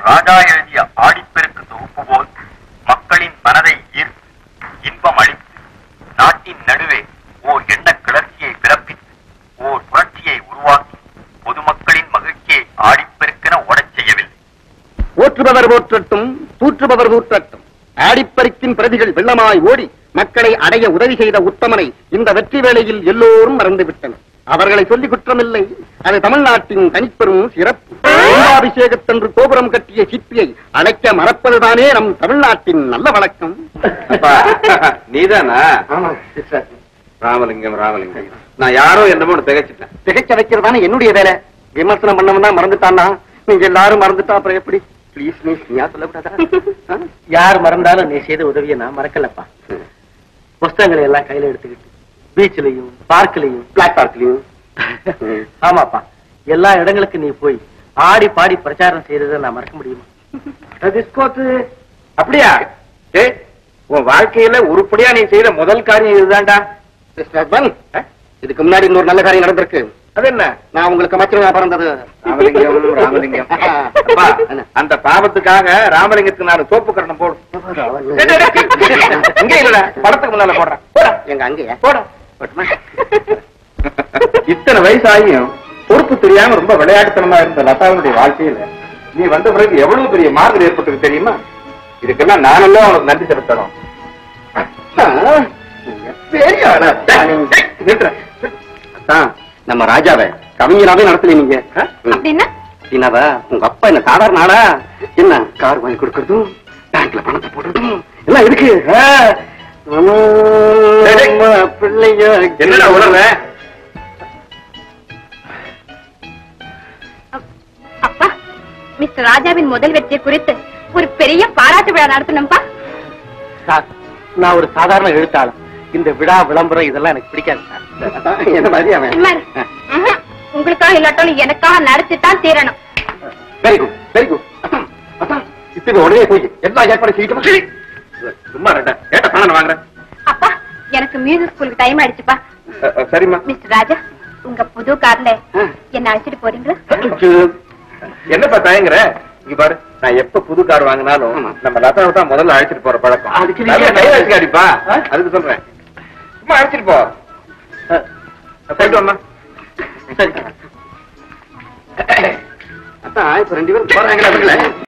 ராஜா எழுதிய ஆடிப்பெருக்கு தொகுப்பு போல் மக்களின் மனதை ஈர்த்து இன்பம் அளித்து நாட்டின் நடுவே ஓர் எண்ண கிளர்ச்சியை பிறப்பித்து ஓர் புரட்சியை உருவாக்கி பொதுமக்களின் மகிழ்ச்சியை ஆடிப்பெருக்கென ஓடச் செய்யவில்லை போற்றுபவர் போற்றட்டும் தூற்றுபவர் தூற்றட்டும் ஆடிப்பறிக்கின் பிரதிகள் வெள்ளமாய் ஓடி மக்களை அடைய உதவி செய்த உத்தமனை இந்த வெற்றி வேளையில் எல்லோரும் மறந்துவிட்டனர் அவர்களை சொல்லி குற்றமில்லை அது தமிழ்நாட்டின் தனிப்பெரும் சிறப்பு கும்பாபிஷேகத்தன்று கோபுரம் கட்டிய சிற்பியை அழைக்க மறப்பதுதானே நம் தமிழ்நாட்டின் நல்ல வழக்கம் நீதானா ராமலிங்கம் ராமலிங்கம் நான் யாரோ என்னமோ திகைச்சிட்டேன் திகைச்ச வைக்கிறதானே என்னுடைய வேலை விமர்சனம் பண்ணவன் தான் மறந்துட்டான்னா நீங்க எல்லாரும் மறந்துட்டா அப்புறம் எப்படி ப்ளீஸ் மிஸ் நீயா சொல்லக்கூடாதா ஆ? யார் மறந்தாலும் நீ செய்த உதவியை நான் மறக்கலப்பா புஸ்தகங்களை எல்லாம் கையில எடுத்துக்கிட்டு பீச்லயும் பார்க்லயும் பிளாக் பார்க்லயும் ஆமாப்பா எல்லா இடங்களுக்கு நீ போய் ஆடி பாடி பிரச்சாரம் செய்ததை நான் மறக்க முடியுமா டிஸ்கோத்து அப்படியா ஏய் உன் வாழ்க்கையில உருப்படியா நீ செய்த முதல் காரியம் இதுதான்டா மிஸ்டர் அக்பர், இதுக்கு முன்னாடி இன்னொரு நல்ல காரியம் நடந்திருக்கு அது என்ன நான் உங்களுக்கு அமைச்சரா பிறந்தது ராமலிங்கம் ராமலிங்கம் அப்பா, அந்த பாவத்துக்காக ராமலிங்கத்துக்கு நான் சோப்பு கரணம் போடும் இங்க இல்லடா படத்துக்கு முன்னால போடுறேன் போடா எங்க அங்கேயா போடா இத்தனை வயசு ஆகியும் பொறுப்பு தெரியாம ரொம்ப விளையாட்டுத்தனமா இருந்த லதாவுடைய வாழ்க்கையில நீ வந்த பிறகு எவ்வளவு பெரிய மாறுதல் ஏற்பட்டது தெரியுமா இதுக்கெல்லாம் நானெல்லாம் உனக்கு நன்றி செலுத்தணும் பெரிய ஆளா. டேய், நில்றேன். அதான், நம்ம ராஜாவை கவிஞராவே நடத்தல நீங்க ஆ? ம். அப்படின்னா என்னவா உங்க அப்பா என்ன சாதாரண ஆளா என்ன கார் வாங்கி கொடுக்கறதும் பேங்க்ல பணத்தை போடுறதும் எல்லாம் இருக்கு ஆ? ஆமா, டேய், டேய். நம்ம பிள்ளைங்க என்னடா உணர்ற அப்பா மிஸ்டர் ராஜாவின் முதல் வெற்றியை குறித்து ஒரு பெரிய பாராட்டு விழா நடத்தணும்பா சார் நான் ஒரு சாதாரண எழுத்தாளர் இந்த விழா விளம்பரம் இதெல்லாம் எனக்கு பிடிக்காது சார் என்ன மாதிரி அவன் சும்மா இரு. ம்ஹும். உங்களுக்காக இல்லாட்டாலும் எனக்காக நடத்தித்தான் தீரணும் வெரி குட் வெரி குட் இத்தனை உடனே போய் எல்லா ஏற்பாடு செய்யிட்டு சும்மா ரெண்டா ஏட்ட பணம் வாங்குறேன் அப்பா எனக்கு மியூசிக் ஸ்கூலுக்கு டைம் ஆயிடுச்சுப்பா அஹ், அஹ், சரிம்மா மிஸ்டர் ராஜா உங்க புது கார்ல என்ன அழைச்சிட்டு போறீங்களா என்னப்பா தயங்குற இங்க பாரு நான் எப்ப புது கார் வாங்கினாலும் ஆமா. நம்ம லதாவை தான் முதல்ல அழைச்சிட்டு போற பழக்கம் அதுக்கு நீ நல்லா ஏன் கை வச்சுக்க அடிப்பா அதுக்கு சொல்றேன் சும்மா அழைச்சிட்டு போ போயிட்டு வாம்மா சரி அதான் இப்ப ரெண்டு பேரும் போறாங்களா